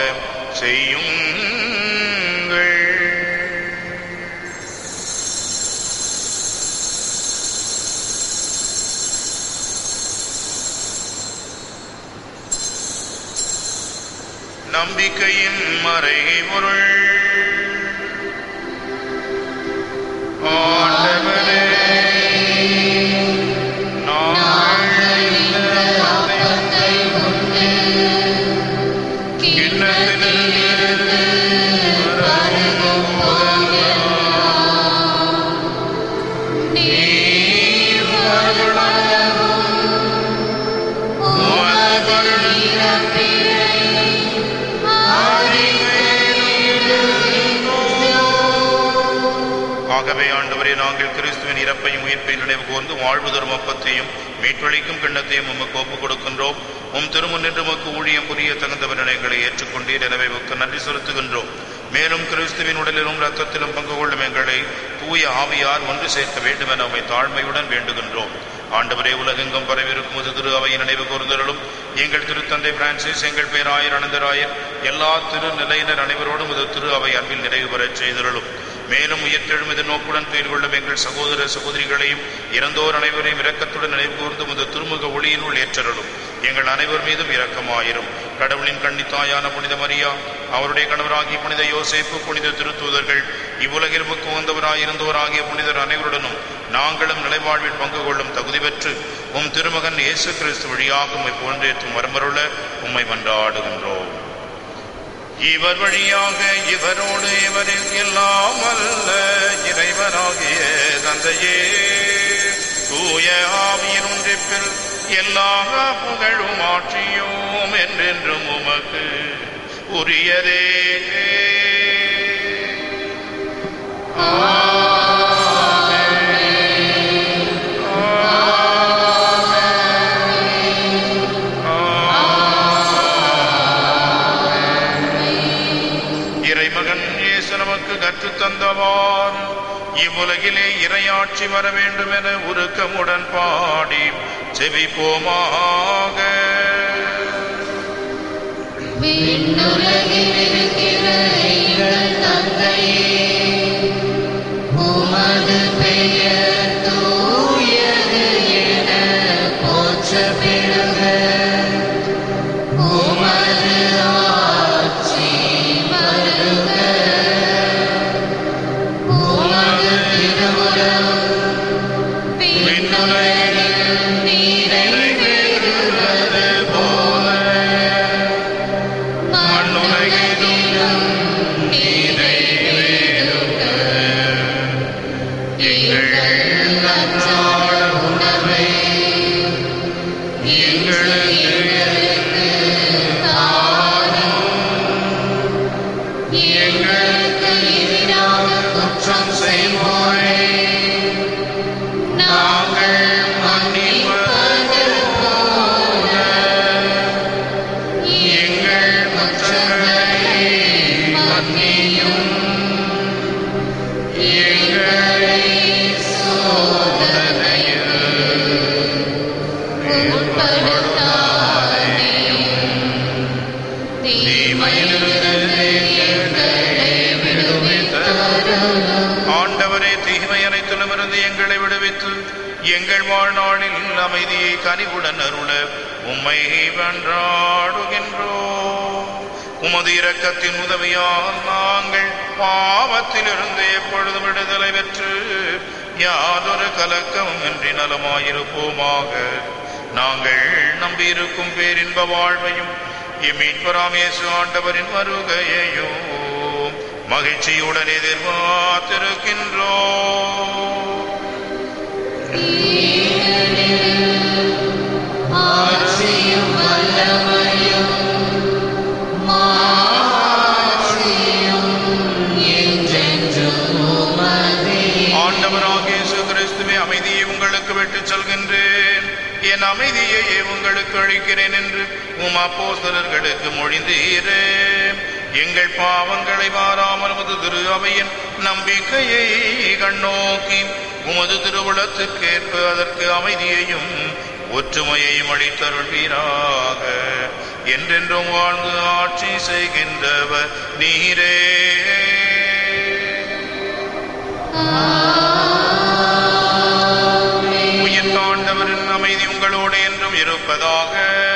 செய்யுங்கள் நம்பிக்கையின் மறைபொருள் ஆண்டவரே நாங்கள் இந்த அப்பத்தை கிண்ணத்திலிருந்து பருகும் நீர் வருமளவும் உமது நீரப்பிரை ஆகவே ஆண்டவரே நாங்கள் கிறிஸ்துவின் இறப்பையும் உயிர்ப்பையும் நினைவு கூர்ந்து வாழ்வு தரும் அப்பத்தையும் மீட்பளிக்கும் கிண்ணத்தையும் உமக்கு ஒப்புக் கொடுக்கின்றோம் உம் திருமுன் நின்று உமக்கு ஊழியம் புரிய தகுந்தவர் எங்களை ஏற்றுக்கொண்டீர் எனவே உமக்கு நன்றி செலுத்துகின்றோம் மேலும் கிறிஸ்துவின் உடலிலும் இரத்தத்திலும் பங்கு கொள்ளும் எங்களை தூய ஆவியார் ஒன்று சேர்க்க வேண்டும் என உம்மை தாழ்மையுடன் வேண்டுகின்றோம் ஆண்டவரே உலகெங்கும் பரவிருக்கும் முது திரு அவையின் நினைவு கூர்ந்தருளும் எங்கள் திருத்தந்தை பிரான்சிஸ் எங்கள் பேராயர் அனந்தராயர் எல்லா திருநிலையினர் அனைவரோடும் முது திரு அவை அன்பில் நிறைவு பெறச் செய்தருளும் மேலும் உயிர்த்தெழுமது நோக்குடன் துயில் கொள்ளும் எங்கள் சகோதர சகோதரிகளையும் இறந்தோர் அனைவரையும் இரக்கத்துடன் நினைவு கூர்ந்து முது திருமுக ஒளியினுள் ஏற்றருளும் எங்கள் அனைவர் மீதும் இரக்கமாயிரும் கடவுளின் கன்னித்தாயான புனித மரியா அவருடைய கணவராகிய புனித யோசேப்பு புனித திருத்தூதர்கள் இவ்வுலகில் வந்தவராயிருந்தோராகிய புனிதர் அனைவருடனும் நாங்களும் நிலைவாழ்வில் பங்கு கொள்ளும் தகுதி பெற்று உம் திருமகன் இயேசு கிறிஸ்து வழியாக உம்மை புகழ்ந்தேற்றும் வரமருள உம்மை மன்றாடுகின்றோம் இவர் வழியாக இவரோடு இவரில் எல்லாம் அல்ல இறைவனாகிய தந்தையே தூய ஆவியின் ஒன்றிப்பில் எல்லா புகழும் ஆட்சியும் என்றென்றும் உமக்கு உரியதே இறைமகன் இயேசு நமக்கு கற்றுத் தந்தவார் இவ்வுலகிலே இறையாட்சி வர வேண்டும் என உருக்கமுடன் பாடி செவிப்போமாக விண்ணுலகில் இருக்கிற எங்கள் தந்தையே உமது பெயர் தூயது என போற்ற பெறுக உமது ஆட்சி வர குற்றம் செய்வோரை நாங்கள் மன்னிப்பது போல எங்கள் குற்றங்களை மன்னியும் எங்களை சோதனையில் தீமையிலிருந்து எங்களை விடுவித்தருளும் ஆண்டவரே தீமை அனைத்திலுமிருந்து எங்களை விடுவித்து எங்கள் வாழ்நாளில் அமைதியை கனிவுடன் அருள உம்மை வென்றாடுகின்றோம் உமது இரக்கத்தின் உதவியால் நாங்கள் பாவத்திலிருந்து எப்பொழுதும் விடுதலை பெற்று யாதொரு கலக்கமும் இன்றி நலமாயிருப்போமாக நாங்கள் நம்பியிருக்கும் பேரின்ப வாழ்வையும் இம்மீட்பராமேசு ஆண்டவரின் வருகையையும் மகிழ்ச்சியுடன் எதிர்பார்த்திருக்கின்றோம் ஆட்சியும் வல்லமையும் மாட்சியும் என்றென்றும் உமதே. ஆண்டவராகிய இயேசு கிறிஸ்துவே அமைதியை உங்களுக்கு விட்டுச் செல்கின்றேன் என் அமைதியையே உங்களுக்கு அளிக்கிறேன் என்று உம் அப்போஸ்தலர்களுக்கு மொழிந்தீரே எங்கள் பாவங்களை மாறாமல் உமது திரு அவையின் நம்பிக்கையை கண்ணோக்கி உமது திருவுளத்துக்கேற்ப அதற்கு அமைதியையும் ஒற்றுமையையும் அளித்தருள்வீராக என்றென்றும் வாழ்ந்து ஆட்சி செய்கின்றவர் நீரே உயிர் தாண்டவரின் அமைதி உங்களோடு என்றும் இருப்பதாக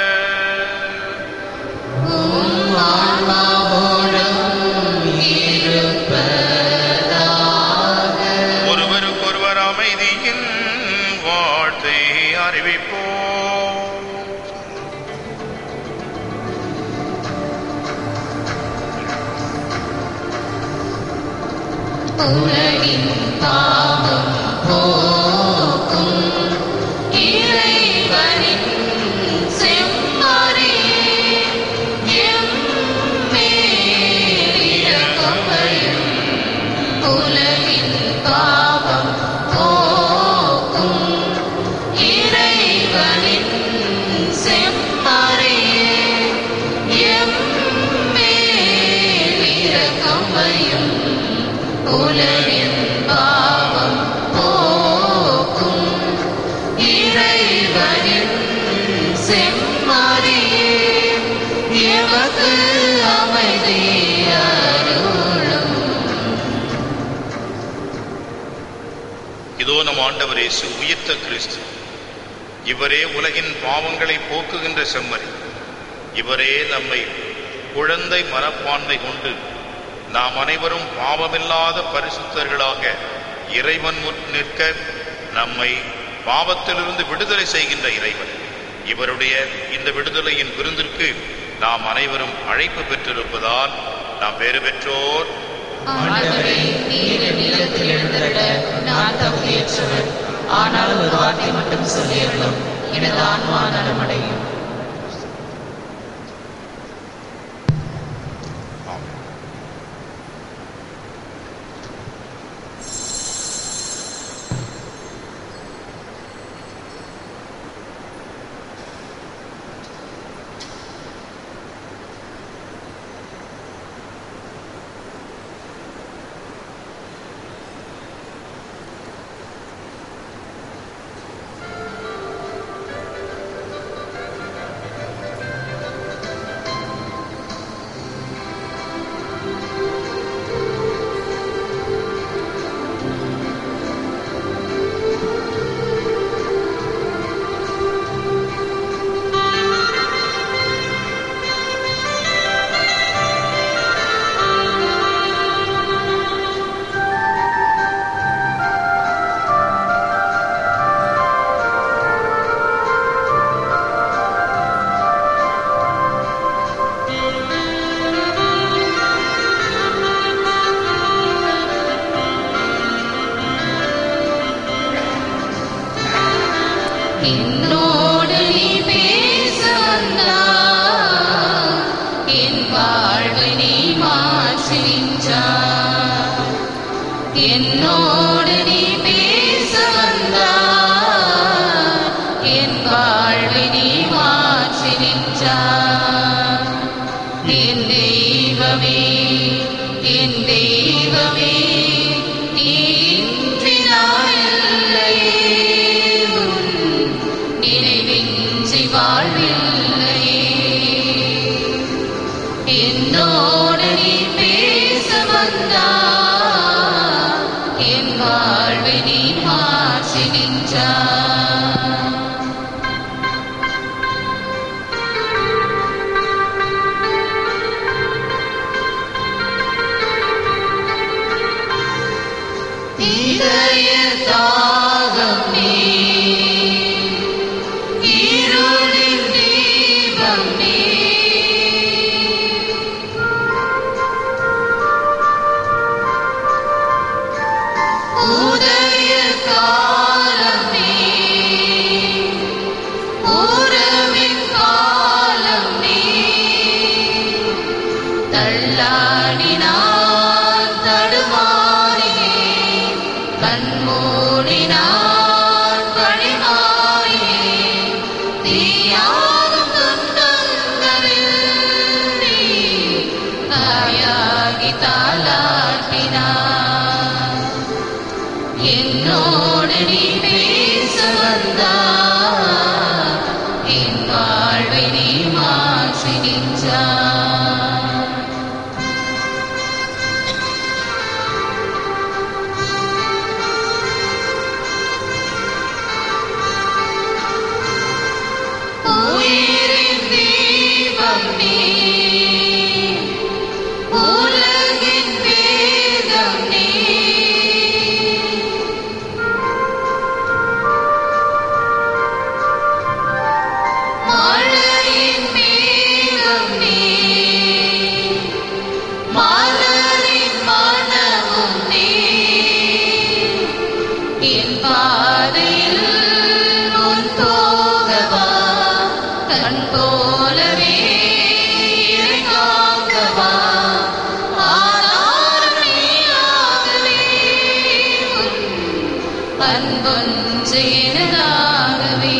உம் ஆன்மாவோடும் இருப்பதாக. ஒருவருக்கொருவர் அமைதியின் வாழ்த்தை அறிவிப்போம் உலகின் பாவம் போக்கும் இறைவனின் செம்மறியே எம்மேல் இரக்கமையும் உலகின் பாவம் போக்கும் இறைவனின் செம்மறியே எம்மேல் இரக்கமையும் உலகின் பாவம் போக்கும் இறைவனின் செம்மறியே எமக்கு அமைதி அருளும் இதோ நம் ஆண்டவர் இயேசு உயிர்த்த கிறிஸ்து இவரே உலகின் பாவங்களை போக்குகின்ற செம்மறி இவரே நம்மை குழந்தை மனப்பான்மை கொண்டு நாம் அனைவரும் பாவமில்லாத பரிசுத்தர்களாக இறைவன் முன் நிற்க நம்மை பாவத்திலிருந்து விடுதலை செய்கின்ற இறைவன் இவருடைய இந்த விடுதலையின் விருந்திற்கு நாம் அனைவரும் அழைப்பு பெற்றிருப்பதால் நாம் பேறு பெற்றோர் ஆண்டவரே நீர் நிலத்தில் எழுந்தருள நான் தகுதியற்றவர் ஆனால் ஒரு வார்த்தை மட்டும் சொல்லியருளும் எனது ஆன்மா நலமடையும் ஆமென். என்னோடு நீ பேச வந்தாய் என் வாழ்வை நீ மாற்றி நின்றாய் என் தெய்வமே என் தெய்வமே நீ இன்றி நான் இல்லையே உன் நினைவின்றி வாழ்வில்லையே என்னோடு நீ பேச வந்தாய் என் வாழ்வை நீ மாற்றி நின்றாய் இதய தாகம் நீ இருளின் தீபம் நீ உதய காலம் நீ உறவின் காலம் நீ தள்ளாடினான் தடுமாறினேன் கண்மூடினான் வழிமாறினேன் தீயாகும் துன்பங்களில் நீ தாயாகி தாளாட்டினான் என்னோடு நீ பேச வந்தாய் என் வாழ்வை நீ மாற்றி நின்றாய் உயிரின் தீபம் நீ உலகின் வேதம் நீ மழையின் மேகம் நீ மலரின் மனமும் நீ என் பாதையில் உன் போகவா கண் போலவே இறைகாக்கவா ஆதாரம் நீயாகவே உன் அன்பொன்று எனதாகவே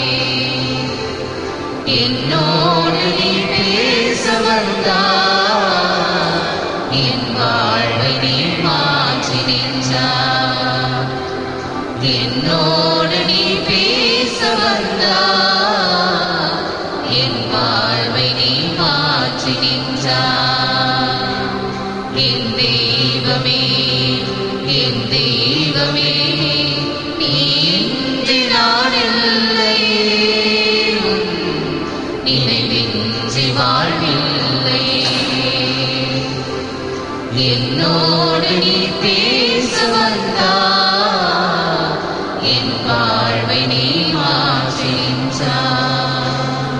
என்னோடு நீ பேச வந்தாய் என் வாழ்வை நீ மாற்றி நின்றாய் என்னோடு நீ பேச வந்தாய் என் வாழ்வை நீ மாற்றி நின்றாய் என் தெய்வமே என் தெய்வமே நீ இன்றி நான் இல்லையே உன் நினைவின்றி வாழ்வில்லையே என்னோடு நீ பேச வந்தாய் என் வாழ்வை நீ மாற்றின்றாய்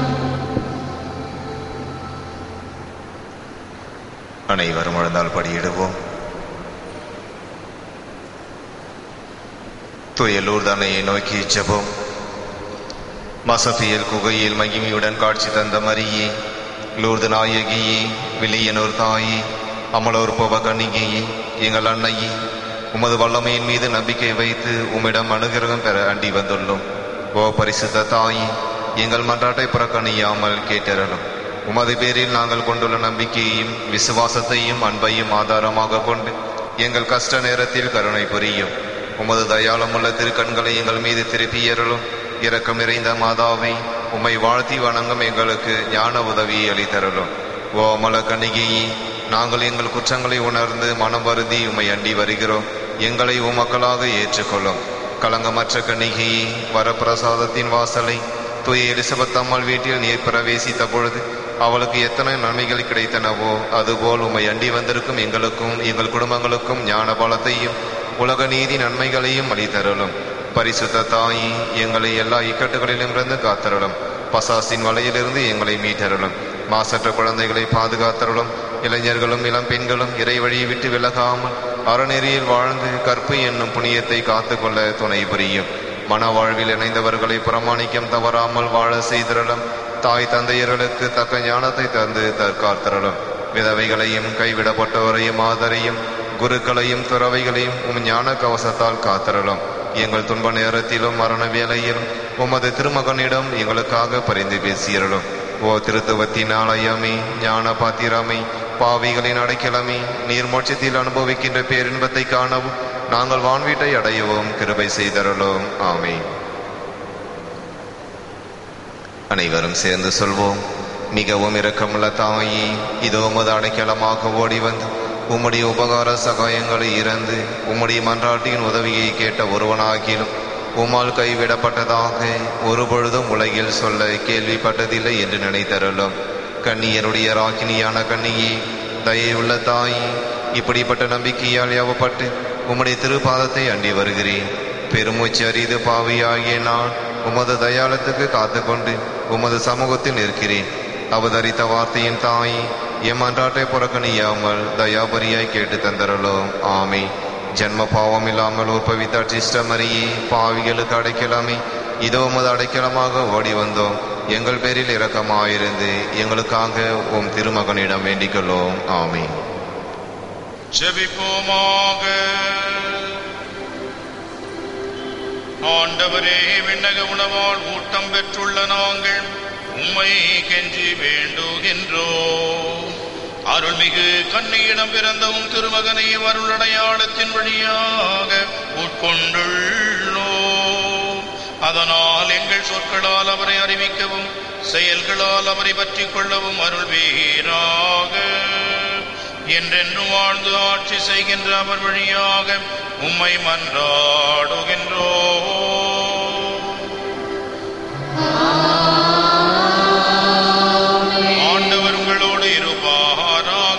அனைவரும் எழுந்தால் படியிடுவோம் துயலூர் தன்னையை நோக்கி ஜெபம் மசபியல் குகையில் மகிமையுடன் காட்சி தந்த மரியே லூர்து நாயகியே வில்லியனூர் தாயே அமலோர் புவகணிகையே எங்கள் அன்னையே உமது வல்லமையின் மீது நம்பிக்கை வைத்து உம்மிடம் அனுகிரகம் பெற அண்டி வந்துள்ளோம் ஓ பரிசுத்த தாயே எங்கள் மன்றாட்டை புறக்கணியாமல் கேட்டறலும் உமது பேரில் நாங்கள் கொண்டுள்ள நம்பிக்கையையும் விசுவாசத்தையும் அன்பையும் ஆதாரமாக கொண்டு எங்கள் கஷ்ட நேரத்தில் கருணை புரியும் உமது தயாளமுள்ள திருக்கண்களை எங்கள் மீது திருப்பியறலும் இரக்கம் நிறைந்த மாதாவை உம்மை வாழ்த்தி வணங்கும் எங்களுக்கு ஞான உதவியை அளித்தருளும் ஓ அமல கணிகையே நாங்கள் எங்கள் குற்றங்களை உணர்ந்து மனம் வருந்தி உம்மை அண்டி வருகிறோம் எங்களை உமக்களாக ஏற்றுக்கொள்ளும் களங்கமற்ற கணிகையே வரப்பிரசாதத்தின் வாசலை தூய எலிசபெத் அம்மாள் வீட்டில் நீர் பிரவேசித்த பொழுது அவளுக்கு எத்தனை நன்மைகள் கிடைத்தனவோ அதுபோல் உம்மை அண்டி வந்திருக்கும் எங்களுக்கும் எங்கள் குடும்பங்களுக்கும் ஞான பலத்தையும் உலக நீதி நன்மைகளையும் அளித்தருளும் பரிசுத்த தாயி எங்களை எல்லா இக்கட்டுகளிலிருந்து காத்தருளும் பசாசின் வலையிலிருந்து எங்களை மீட்டருளும் மாசற்ற குழந்தைகளை பாதுகாத்தருளும் இளைஞர்களும் இளம் பெண்களும் இறை வழியை விட்டு விலகாமல் அறநெறியில் வாழ்ந்து கற்பு என்னும் புனியத்தை காத்துக்கொள்ள துணை புரியும் மன வாழ்வில் இணைந்தவர்களை பிரமாணிக்கம் தவறாமல் வாழ செய்திரலும் தாய் தந்தையர்களுக்கு தக்க ஞானத்தை தந்து தற்காத்தரலும் விதவைகளையும் கைவிடப்பட்டவரையும் ஆதரையும் குருக்களையும் துறவைகளையும் உம் ஞான கவசத்தால் காத்தரலும் எங்கள் துன்ப நேரத்திலும் மரண வேளையிலும் உமது திருமகனிடம் எங்களுக்காக பரிந்து பேசியருளும் ஓ திருத்துவத்தின் ஆலயமே ஞான பாத்திரமே பாவிகளின் அடைக்கலமே நீர் மோட்சத்தில் அனுபவிக்கின்ற பேரின்பத்தை காணவும் நாங்கள் வான்வீட்டை அடையவும் கிருபை செய்தருளும் ஆமென் அனைவரும் சேர்ந்து சொல்வோம் மிகவும் இரக்கமுள்ள தாயே இதோ உமது அடைக்கலமாக ஓடி வந்து உம்முடைய உபகார சகாயங்களை இறந்து உம்முடைய மன்றாட்டின் உதவியை கேட்ட ஒருவனாகிலும் உம்மால் கைவிடப்பட்டதாக ஒரு பொழுதும் உலகில் சொல்ல கேள்விப்பட்டதில்லை என்று நினைத்தருளும் கண்ணியருடைய ராக்கினியான கண்ணியே தயையுள்ள தாயே இப்படிப்பட்ட நம்பிக்கையால் யாவப்பட்டு உம்முடைய திருப்பாதத்தை அண்டி வருகிறேன் பெருமூச்சு அறிது பாவியாகிய நான் உமது தயாளத்துக்கு காத்துக்கொண்டு உமது சமூகத்தில் நிற்கிறேன் அவதரித்த வார்த்தையின் தாய் எம் அன்றாட்டை புறக்கணியாமல் தயாபரியாய் கேட்டு தந்தரலோம் ஆமே ஜென்ம பாவம் இல்லாமல் உற்பவித்த அச்சிஷ்டமரியே பாவிகளுக்கு அடைக்கலாமே இதோ உமது அடைக்கலமாக ஓடி வந்தோம் எங்கள் பேரில் இரக்கமாயிருந்து எங்களுக்காக உம் திருமகனிடம் வேண்டிக்கொள்ளோம் ஆமே ஜெபிப்போமாக ஆண்டவரே விண்ணக உணவால் ஊட்டம் பெற்றுள்ள நாங்கள் உம்மை கெஞ்சி வேண்டுகின்றோம் அருள்மிகு கண்ணியிடம் பிறந்தவும் திருமகனை அருளடையாளத்தின் வழியாக உட்கொண்டுள்ளோம் அதனால் எங்கள் சொற்களால் அவரை அறிவிக்கவும் செயல்களால் அவரை பற்றிக் கொள்ளவும் அருள் வீராக என்றென்றும் வாழ்ந்து ஆட்சி செய்கின்ற அவர் வழியாக உம்மை மன்றாடுகின்றோம் ஆண்டவர் உங்களோடு இருப்பாராக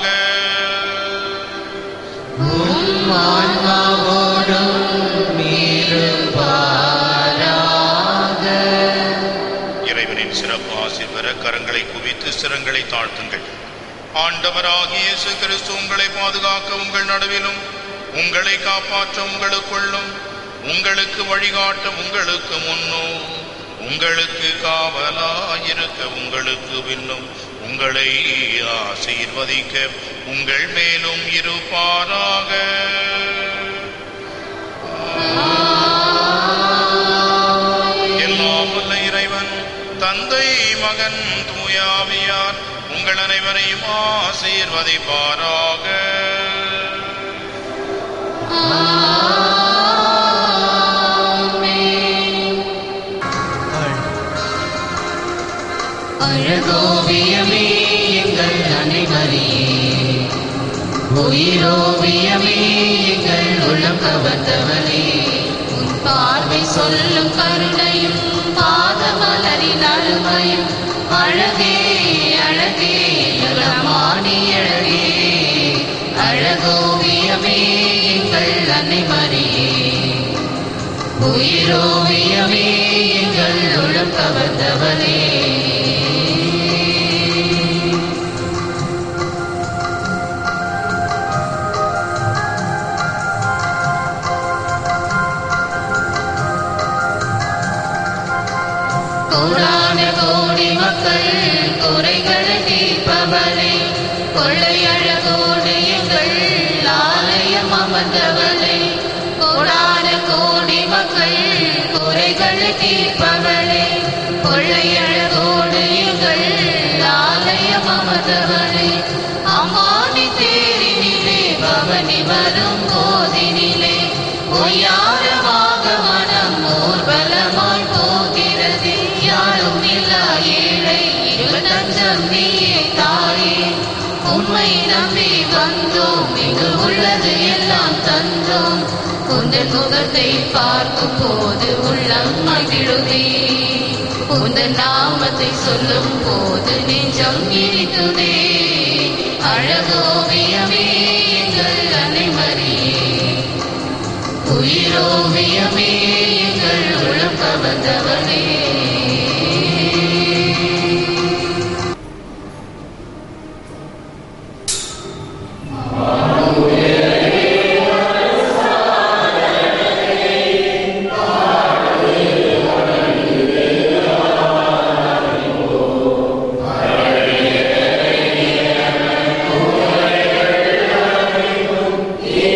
இறைவனின் சிறப்பு ஆசி பெற கரங்களை குவித்து சிரங்களை தாழ்த்துங்கள் ஆண்டவராகிய இயேசு கிறிஸ்து உங்களை பாதுகாக்க உங்கள் நடுவிலும் உங்களை காப்பாற்ற உங்களுக்குள்ளும் உங்களுக்கு வழிகாட்ட உங்களுக்கு முன்னும் உங்களுக்கு காவலாயிருக்க உங்களுக்கு பின்னும் உங்களை ஆசீர்வதிக்க உங்கள் மேலும் இருப்பாராக எல்லாம் வல்ல இறைவன் தந்தை மகன் தூயாவியார் உங்கள் அனைவரையும் ஆசீர்வதிப்பாராக அழகோவியமே எங்கள் அனைவரையே உயிரோவியமே எங்கள் உள்ளம் கவர்ந்தவனே உன் பார்வை சொல்லும் கருணையும் பாதமலரின் அருமையும் அழகே அழகே நலமானி அழகே அழகோவியமே எங்கள் அனைவரையே உயிரோவியமே எங்கள் உள்ளம் கவர்ந்தவனே கோடான கோடி மக்கள் குறைகளை தீர்ப்பவனே கொள்ளையழகோடு எங்கள் ஆலயம் அமர்ந்தவனே கோடான கோடி மக்கள் குறைகளை தீர்ப்பவனே கொள்ளையழகோடு எங்கள் ஆலயம் அமர்ந்தவனே அம்மானி தேரினிலே பவனி வரும் போதினிலே பொய்யாரமாக மனம் ஊர்வலமாய் போகிறது யாரும் இல்லா ஏழை இருபத்தஞ்சம் நீயே தாயே உண்மை நம்பி வந்தோம் இங்கு உள்ளது எல்லாம் தந்தோம் உந்தன் முகத்தை பார்க்கும் போது உள்ளம் மகிழுதே உந்தன் நாமத்தை சொல்லும் போது நெஞ்சம் இனிக்குதே அழகோவியமே எங்கள் அனைவரையே உயிரோவியமே எங்கள் உளம் கவர்ந்தவனே Amen.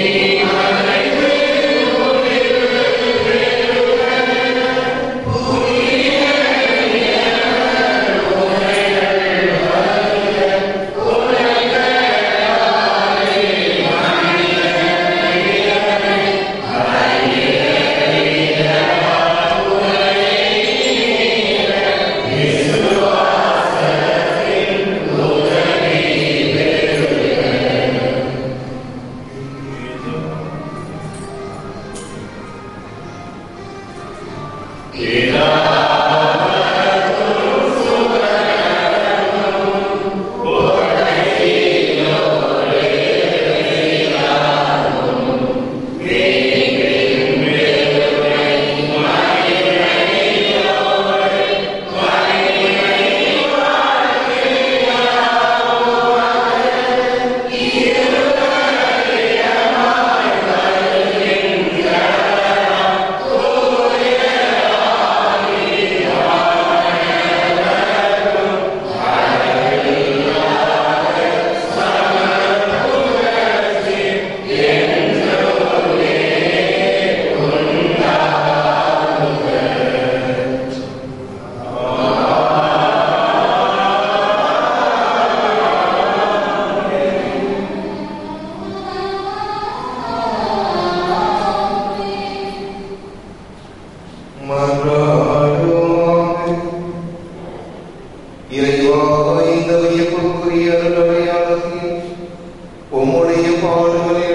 பாடுகளை